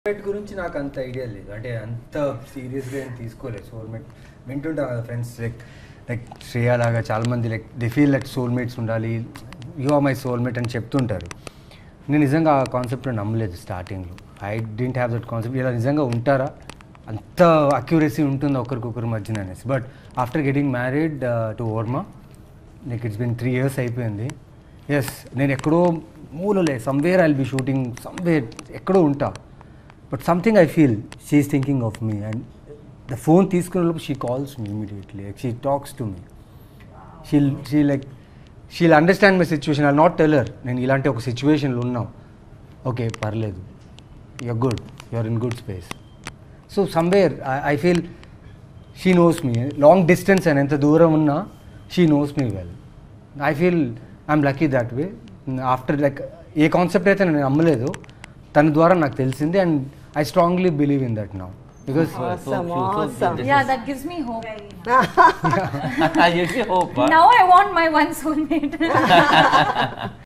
Soulmate గురించి నాకు అంత ఐడియా లేదు అంటే అంత సీరియస్గా ఏం తీసుకోలేదు సోల్మేట్ వింటుంటాం కదా ఫ్రెండ్స్ లైక్ లైక్ శ్రేయ లాగా చాలా మంది like the feel like soulmates ఉండాలి యు ఆర్ మై సోల్మేట్ అని చెప్తుంటారు నేను నిజంగా ఆ కాన్సెప్ట్లో నమ్మలేదు స్టార్టింగ్లో I didn't have that concept ఇలా నిజంగా ఉంటారా అంత అక్యురసీ ఉంటుంది ఒకరికొకరి మధ్యన అనేసి but after getting married to ఓర్మా like it's been three years అయిపోయింది ఎస్ నేను ఎక్కడో మూలలే somewhere I'll be shooting somewhere ఎక్కడో ఉంటా but something I feel she's thinking of me and the phone తీసుకునే లోపు she calls me immediately she talks to me she'll she like she'll understand my situation I not tell her నేను ఇలాంటి ఒక సిచ్యువేషన్లో ఉన్నాం okay పర్లేదు you're good you're in good space so somewhere I feel she knows me long distance అని ఎంత దూరం ఉన్నా she knows me well I feel I'm lucky that way after like a concept అయితే నేను నమ్మలేదు తన ద్వారా నాకు తెలిసింది and I strongly believe in that now because Awesome, awesome. Yeah, that gives me hope. I give you hope. huh? Now I want my one soulmate.